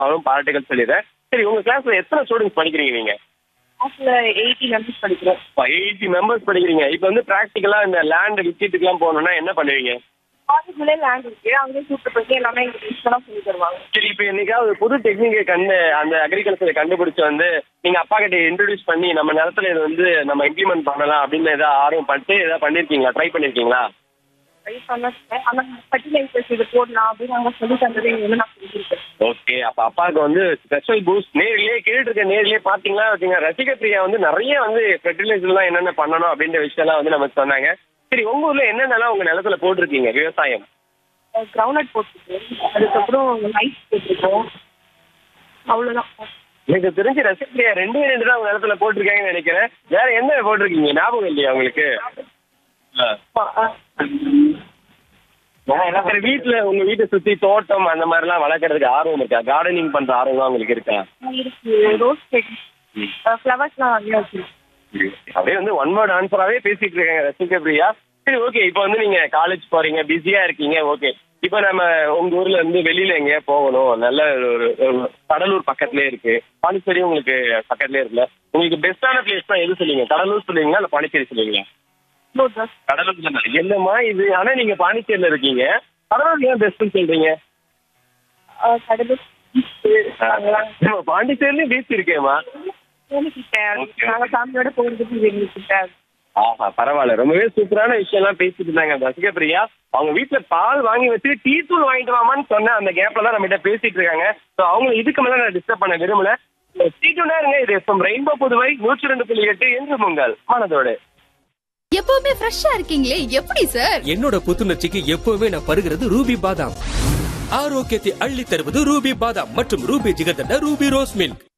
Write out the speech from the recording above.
அவரும் பாராட்டுகள் சொல்லிடுறேன் சரி உங்க கிளாஸ்ல எத்தனை ஸ்டூடெண்ட்ஸ் படிக்கிறீங்க நீங்க கிளாஸ்ல எயிட்டி மெம்பர்ஸ் படிக்கிறோம் எயிட்டி மெம்பர்ஸ் படிக்கிறீங்க இப்போ வந்து ப்ராக்டிக்கலா இந்த லேண்ட் விசிட்டுக்குலாம் போகணும்னா என்ன பண்ணுவீங்க காலேஜ்லேயே லேண்ட் இருக்கு அங்கேயே கூப்பிட்டு போயிட்டு எல்லாமே எங்களுக்கு யூஸ்ஃபுல்லாக சொல்லி தருவாங்க சரி இப்போ என்னைக்காவது புது டெக்னிக்கை கண்டு அந்த அக்ரிகல்ச்சரை கண்டுபிடிச்சு வந்து நீங்க அப்பா கிட்ட இன்ட்ரடியூஸ் பண்ணி நம்ம நிலத்துல இது வந்து நம்ம இம்ப்ளிமெண்ட் பண்ணலாம் அப்படின்னு ஏதாவது ஆர்வம் பட்டு ஏதாவது பண்ணிருக்கீங்களா ட்ரை பண்ணிருக்கீங்களா ட்ரை பண்ணேன் ஆனால் ஃபர்டிலைசர்ஸ் இது போடலாம் அப்படின்னு அவங்க சொல்லி தந்தது எங்களுக்கு வந்து நான் சொல்லியிருக்கேன் ஓகே அப்ப அப்பாவுக்கு வந்து ஸ்பெஷல் பூஸ்ட் நேர்லயே கேட்டு இருக்க நேர்லயே பாத்தீங்களா வச்சுங்க ரசிக பிரியா வந்து நிறைய வந்து ஃபெர்டிலைசர்லாம் என்னென்ன பண்ணணும் அப்படின்ற விஷயம்லாம் வந்து நமக்கு சொன்னாங்க சரி உங்க ஊர்ல என்னென்னலாம் உங்க நிலத்துல போட்டிருக்கீங்க விவசாயம் கிரவுண்ட் போட்டுருக்கோம் அதுக்கப்புறம் ரைஸ் போட்டிருக்கோம் அவ்வளோதான் எனக்கு தெரிஞ்சு ரசிக பிரியா ரெண்டு ரெண்டு தான் உங்க நிலத்துல போட்டிருக்காங்கன்னு நினைக்கிறேன் வேற என்ன போட்டிருக்கீங்க ஞாபகம் இல்லையா உங்களுக்கு சரி வீட்டுல உங்க வீட்டை சுத்தி தோட்டம் அந்த மாதிரி எல்லாம் வளர்க்கறதுக்கு ஆர்வம் இருக்கா கார்டனிங் பண்ற ஆர்வம் உங்களுக்கு இருக்கா இருக்கு ரோஸ் செடி ஃப்ளவர்ஸ்லாம் நிறைய வச்சிருக்கோம் அப்படியே வந்து ஒன் வேர்ட் ஆன்சராகவே பேசிட்டு இருக்காங்க ரசிக பிரியா சரி ஓகே இப்போ வந்து நீங்க காலேஜ் போறீங்க பிஸியா இருக்கீங்க ஓகே இப்போ நம்ம உங்க ஊர்ல இருந்து வெளியில எங்கேயா போகணும் நல்ல ஒரு ஒரு கடலூர் பக்கத்துலயே இருக்கு பாண்டிச்சேரி உங்களுக்கு பக்கத்துலயே இருக்குல்ல உங்களுக்கு பெஸ்டான பிளேஸ் தான் எது சொல்லுவீங்க கடலூர் சொல்லுவீங்களா இல்ல பாண்டிச்சேரி சொல்லுவீங்களா நோ ட்ரெஸ் கடலூர் தானே? என்னம்மா இது ஆனா நீங்க பாண்டிச்சேரியில இருக்கீங்க கடலூர் ஏன் பெஸ்ட்னு சொல்றீங்க கடலூர் அங்கெல்லாம் நம்ம பாண்டிச்சேரிலயும் பீச் இருக்கேம்மா கிட்ட நாங்கள் ஃபேமிலியோட போகிறதுக்கு எங்களுக்கு கிட்ட ஆஹா பரவாயில்ல ரொம்பவே சூப்பரான விஷயம் எல்லாம் பேசிட்டு இருந்தாங்க ரசிக பிரியா அவங்க வீட்டுல பால் வாங்கி வச்சு டீ தூள் வாங்கிட்டு வாமான்னு சொன்ன அந்த கேப்ல தான் நம்ம கிட்ட பேசிட்டு இருக்காங்க ஸோ அவங்க இதுக்கு மேல நான் டிஸ்டர்ப் பண்ண விரும்பல சீக்கிரம் இருங்க இது எஃப்எம் ரெயின்போ புதுவை நூற்றி ரெண்டு புள்ளி எட்டு என்று உங்கள் மனதோடு எப்பவுமே ஃப்ரெஷ்ஷா இருக்கீங்களே எப்படி சார் என்னோட புத்துணர்ச்சிக்கு எப்பவுமே நான் பருகிறது ரூபி பாதாம் ஆரோக்கியத்தை அள்ளி தருவது ரூபி பாதாம் மற்றும் Ruby jigarthanda Ruby rose milk